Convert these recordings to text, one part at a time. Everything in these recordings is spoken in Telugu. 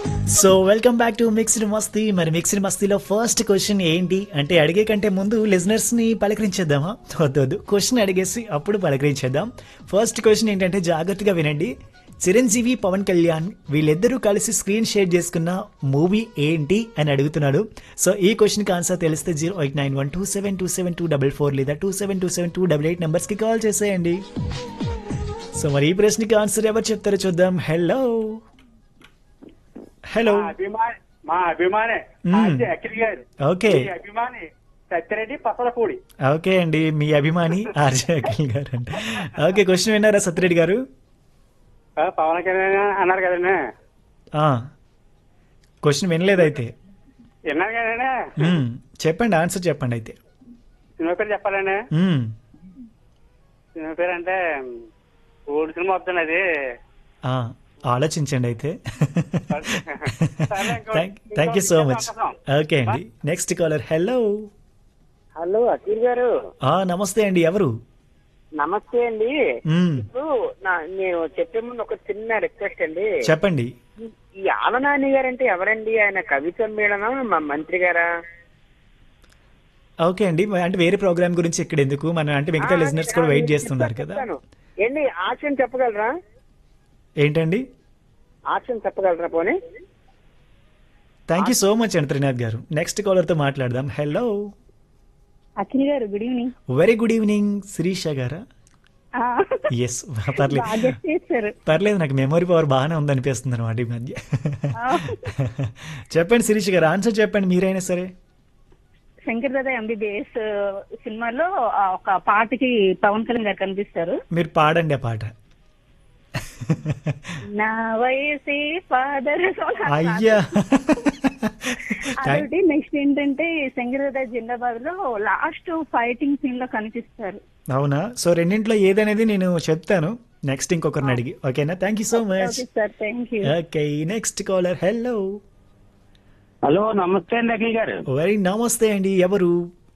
So welcome back to mixed Masti మరి మిక్స్డ్ మస్తీలో ఫస్ట్ క్వశ్చన్ ఏంటి అంటే అడిగే కంటే ముందు లిజనర్స్ ని పలకరించేద్దామా వద్దు వద్దు క్వశ్చన్ అడిగేసి అప్పుడు పలకరించేద్దాం ఫస్ట్ క్వశ్చన్ ఏంటంటే జాగ్రత్తగా వినండి చిరంజీవి పవన్ కళ్యాణ్ వీళ్ళిద్దరూ కలిసి స్క్రీన్ షేర్ చేసుకున్న మూవీ ఏంటి అని అడుగుతున్నాడు సో ఈ క్వశ్చన్కి ఆన్సర్ తెలిస్తే zero eight nine one two seven two seven two double four లేదా two seven two seven two double eight నెంబర్స్కి కాల్ చేసేయండి సో మరి ఈ ప్రశ్నకి ఆన్సర్ ఎవరు చెప్తారో చూద్దాం హలో హలో మా అభిమాని మా అభిమాని మ్మ్. ఆర్జే అఖిల్ గారు ఓకే మీ అభిమాని సత్యరెడ్డి పసలపూడి ఓకే అండి మీ అభిమాని ఆర్జే అఖిల్ గారు అండి ఓకే క్వశ్చన్ విన్నారా సత్యరెడ్డి గారు ఆ, పవన్ కళ్యాణ్ అన్నారు కదండి క్వశ్చన్ వినలేదు అయితే విన్నారు కదండి మ్మ్. చెప్పండి ఆన్సర్ చెప్పండి అయితే సినిమా పేరు చెప్పాలండి మ్మ్. సినిమా పేరు అంటే ఓడి సినిమా వద్దండి అది ఆ, ఆలోచించండి అయితే సరే, ఇంకో- థ్యాంక్ యూ సో ఇంకో మచ్ అవకాశం. ఓకే అండి next caller hello hello Akhil గారు నమస్తే అండి ఎవరు నమస్తే అండి మ్మ్. ఇప్పుడు నా- నేను చెప్పే ముందు ఒక చిన్న రిక్వెస్ట్ అండి చెప్పండి ఈ- ఈ ఆలనాని గారు అంటే ఎవరండి ఆయన కవి సమ్మేళనం మా మంత్రి గారా ఓకే అండి అంటే వేరే ప్రోగ్రామ్ గురించి ఇక్కడ ఎందుకు మన అంటే మిగతా ఆ, లిజనర్స్ ఆ, కూడా వెయిట్ నేను చేస్తున్నారు కదా చెప్తాను. ఏంటి ఆప్షన్ చెప్పగలరా ఏంటండి ఆప్షన్ చెప్పగలరా పోనీ థ్యాంక్ యూ సో మచ్ అండి త్రినాథ్ గారు నెక్స్ట్ కాలర్తో మాట్లాడదాం హలో అఖిల్ గారు good evening very good evening Sirisha గారా ఎస్ పర్లేదు బాగా చేశారు పర్లేదు నాకు మెమరీ పవర్ బాగానే ఉందనిపిస్తుంది అనమాట ఈ మధ్య చెప్పండి శిరీష గారు ఆన్సర్ చెప్పండి మీరైనా సరే శంకర్ దాదా ఎంబీబీఎస్ సినిమాలో ఆ ఒక పాటకి పవన్ కళ్యాణ్ గారు కనిపిస్తారు మీరు పాడండి ఆ పాట నా వయసే ఫాదర్ అయ్యా అదొకటి నెక్స్ట్ ఏంటంటే శంకర్ దాదా జిందాబాద్ లో లాస్ట్ ఫైటింగ్ సీన్ లో కనిపిస్తారు అవునా సో రెండింటిలో ఏదనేది నేను చెప్తాను నెక్స్ట్ ఇంకొకరిని అడిగి ఓకేనా thank you so much okay sir thank you okay next caller hello hello నమస్తే అండి అఖిల్ గారు వెరీ నమస్తే అండి ఎవరు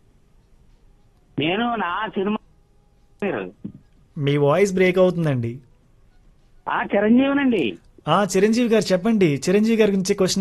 నేను నా సినిమా పేరు మీ వాయిస్ బ్రేక్ అవుతుందండి ఆ చిరంజీవినండి ఆ చిరంజీవి గారు చెప్పండి చిరంజీవి గారి గురించి క్వశ్చన్